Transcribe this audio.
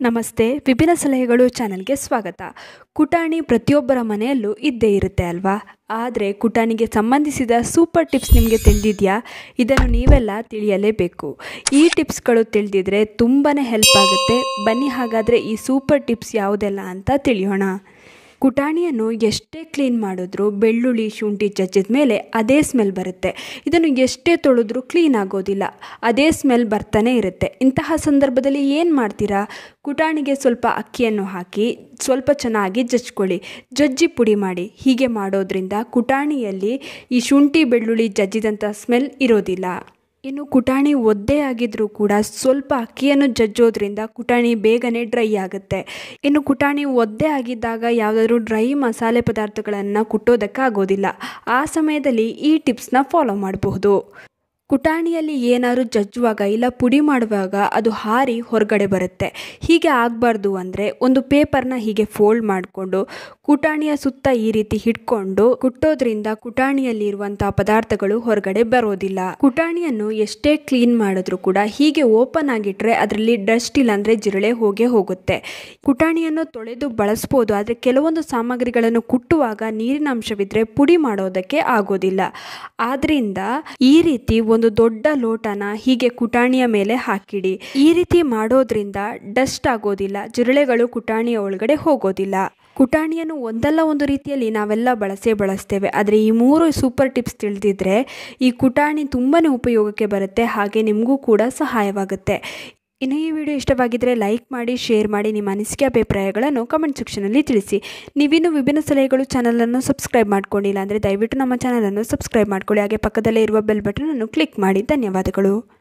ನಮಸ್ತೆ ವಿಭಿನ್ನ ಸಲಹೆಗಳು ಚಾನಲ್ಗೆ ಸ್ವಾಗತ ಕುಟಾಣಿ ಪ್ರತಿಯೊಬ್ಬರ ಮನೆಯಲ್ಲೂ ಇದ್ದೇ ಇರುತ್ತೆ ಅಲ್ವಾ ಆದರೆ ಕುಟಾಣಿಗೆ ಸಂಬಂಧಿಸಿದ ಸೂಪರ್ ಟಿಪ್ಸ್ ನಿಮಗೆ ತಿಳಿದಿದೆಯಾ ಇದನ್ನು ನೀವೆಲ್ಲ ತಿಳಿಯಲೇಬೇಕು ಈ ಟಿಪ್ಸ್ಗಳು ತಿಳಿದಿದ್ರೆ ತುಂಬಾ ಹೆಲ್ಪ್ ಆಗುತ್ತೆ ಬನ್ನಿ ಹಾಗಾದರೆ ಈ ಸೂಪರ್ ಟಿಪ್ಸ್ ಯಾವುದೆಲ್ಲ ಅಂತ ತಿಳಿಯೋಣ ಕುಟಾಣಿಯನ್ನು ಎಷ್ಟೇ ಕ್ಲೀನ್ ಮಾಡಿದ್ರೂ ಬೆಳ್ಳುಳ್ಳಿ ಶುಂಠಿ ಜಜ್ಜಿದ ಮೇಲೆ ಅದೇ ಸ್ಮೆಲ್ ಬರುತ್ತೆ ಇದನ್ನು ಎಷ್ಟೇ ತೊಳೆದ್ರೂ ಕ್ಲೀನ್ ಆಗೋದಿಲ್ಲ ಅದೇ ಸ್ಮೆಲ್ ಬರ್ತಾನೆ ಇರುತ್ತೆ ಇಂತಹ ಸಂದರ್ಭದಲ್ಲಿ ಏನು ಮಾಡ್ತೀರಾ ಕುಟಾಣಿಗೆ ಸ್ವಲ್ಪ ಅಕ್ಕಿಯನ್ನು ಹಾಕಿ ಸ್ವಲ್ಪ ಚೆನ್ನಾಗಿ ಜಜ್ಕೊಳ್ಳಿ ಜಜ್ಜಿ ಪುಡಿ ಮಾಡಿ ಹೀಗೆ ಮಾಡೋದ್ರಿಂದ ಕುಟಾಣಿಯಲ್ಲಿ ಈ ಶುಂಠಿ ಬೆಳ್ಳುಳ್ಳಿ ಜಜ್ಜಿದಂಥ ಸ್ಮೆಲ್ ಇರೋದಿಲ್ಲ ಇನ್ನು ಕುಟಾಣಿ ಒದ್ದೆ ಆಗಿದ್ರೂ ಕೂಡ ಸ್ವಲ್ಪ ಅಕ್ಕಿಯನ್ನು ಜಜ್ಜೋದ್ರಿಂದ ಕುಟಾಣಿ ಬೇಗನೆ ಡ್ರೈ ಆಗುತ್ತೆ ಇನ್ನು ಕುಟಾಣಿ ಒದ್ದೆ ಆಗಿದ್ದಾಗ ಯಾವುದಾದ್ರೂ ಡ್ರೈ ಮಸಾಲೆ ಪದಾರ್ಥಗಳನ್ನು ಕುಟ್ಟೋದಕ್ಕಾಗೋದಿಲ್ಲ ಆ ಸಮಯದಲ್ಲಿ ಈ ಟಿಪ್ಸ್ನ ಫಾಲೋ ಮಾಡಬಹುದು ಕುಟಾಣಿಯಲ್ಲಿ ಏನಾದರೂ ಜಜ್ಜುವಾಗ ಇಲ್ಲ ಪುಡಿ ಮಾಡುವಾಗ ಅದು ಹಾರಿ ಹೊರಗಡೆ ಬರುತ್ತೆ ಹೀಗೆ ಆಗಬಾರ್ದು ಅಂದರೆ ಒಂದು ಪೇಪರ್ನ ಹೀಗೆ ಫೋಲ್ಡ್ ಮಾಡಿಕೊಂಡು ಕುಟಾಣಿಯ ಸುತ್ತ ಈ ರೀತಿ ಹಿಡ್ಕೊಂಡು ಕುಟ್ಟೋದ್ರಿಂದ ಕುಟಾಣಿಯಲ್ಲಿರುವಂಥ ಪದಾರ್ಥಗಳು ಹೊರಗಡೆ ಬರೋದಿಲ್ಲ ಕುಟಾಣಿಯನ್ನು ಎಷ್ಟೇ ಕ್ಲೀನ್ ಮಾಡಿದ್ರೂ ಕೂಡ ಹೀಗೆ ಓಪನ್ ಆಗಿಟ್ರೆ ಅದರಲ್ಲಿ ಡಸ್ಟ್ ಇಲ್ಲಾಂದರೆ ಜಿರಳೆ ಹೋಗೇ ಹೋಗುತ್ತೆ ಕುಟಾಣಿಯನ್ನು ತೊಳೆದು ಬಳಸ್ಬೋದು ಆದರೆ ಕೆಲವೊಂದು ಸಾಮಗ್ರಿಗಳನ್ನು ಕುಟ್ಟುವಾಗ ನೀರಿನ ಅಂಶವಿದ್ರೆ ಪುಡಿ ಮಾಡೋದಕ್ಕೆ ಆಗೋದಿಲ್ಲ ಆದ್ರಿಂದ ಈ ರೀತಿ ಒಂದು ದೊಡ್ಡ ಲೋಟನ ಹೀಗೆ ಕುಟಾಣಿಯ ಮೇಲೆ ಹಾಕಿಡಿ ಈ ರೀತಿ ಮಾಡೋದ್ರಿಂದ ಡಸ್ಟ್ ಆಗೋದಿಲ್ಲ ಜಿರಳೆಗಳು ಕುಟಾಣಿಯ ಒಳಗಡೆ ಹೋಗೋದಿಲ್ಲ ಕುಟಾಣಿಯನ್ನು ಒಂದಲ್ಲ ಒಂದು ರೀತಿಯಲ್ಲಿ ನಾವೆಲ್ಲ ಬಳಸೇ ಬಳಸ್ತೇವೆ ಆದರೆ ಈ ಮೂರು ಸೂಪರ್ ಟಿಪ್ಸ್ ತಿಳಿದಿದ್ರೆ ಈ ಕುಟಾಣಿ ತುಂಬಾ ಉಪಯೋಗಕ್ಕೆ ಬರುತ್ತೆ ಹಾಗೆ ನಿಮಗೂ ಕೂಡ ಸಹಾಯವಾಗುತ್ತೆ ಇನ್ನು ಈ ವಿಡಿಯೋ ಇಷ್ಟವಾಗಿದ್ದರೆ ಲೈಕ್ ಮಾಡಿ ಶೇರ್ ಮಾಡಿ ನಿಮ್ಮ ಅನಿಸಿಕೆ ಅಭಿಪ್ರಾಯಗಳನ್ನು ಕಮೆಂಟ್ ಸೆಕ್ಷನಲ್ಲಿ ತಿಳಿಸಿ ನೀವಿನ್ನು ವಿಭಿನ್ನ ಸಲಹೆಗಳು ಚಾನಲನ್ನು ಸಬ್ಸ್ಕ್ರೈಬ್ ಮಾಡ್ಕೊಂಡಿಲ್ಲ ಅಂದರೆ ದಯವಿಟ್ಟು ನಮ್ಮ ಚಾನಲನ್ನು ಸಬ್ಸ್ಕ್ರೈಬ್ ಮಾಡ್ಕೊಳ್ಳಿ ಹಾಗೆ ಪಕ್ಕದಲ್ಲೇ ಇರುವ ಬೆಲ್ ಬಟನನ್ನು ಕ್ಲಿಕ್ ಮಾಡಿ ಧನ್ಯವಾದಗಳು